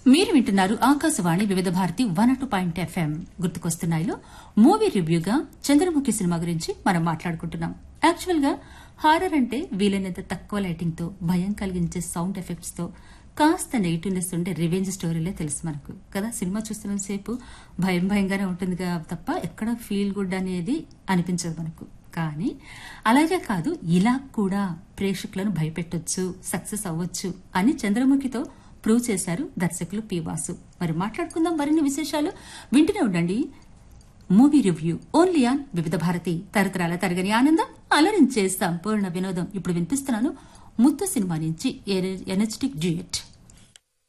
మీరు వింటున్నారు Akashvani Vividh Bharati one two point FM గుర్తుకొస్తున్నాయిలో మూవీ రివ్యూగా చంద్రముఖి సినిమా గురించి మనం మాట్లాడుకుంటున్నాం యాక్చువల్ గా హారర్ అంటే వీలైనంత తక్కువ లైటింగ్ తో భయం కలిగించే సౌండ్ ఎఫెక్ట్స్ తో కాస్త నెగిటివ్నెస్ ఉండే రివెంజ్ స్టోరీలే తెలుసు మనకు కదా సినిమా చూస్తున్న సేపు భయం భయంగానే ఉంటుంది కదా తప్ప ఎక్కడ ఫీల్ గుడ్ అనేది అనిపించదు మనకు కానీ అలాగే కాదు ఇలా కూడా ప్రేక్షకులను భయపెట్టొచ్చు సక్సెస్ అవ్వచ్చు అని చంద్రముఖితో ప్రూవ్ చేశారు దర్శకులు పి వాసు మరి మాట్లాడుకుందాం మరిన్ని విశేషాలు వింటూనే ఉండండి మూవీ రివ్యూ ఓన్లీ ఆన్ వివిధ భారతి తరతరాల తరగని ఆనందం అలరించే సంపూర్ణ వినోదం ఇప్పుడు వినిపిస్తున్నాను ముత్తు సినిమా నుంచి ఎనర్జెటిక్ డ్యూయట్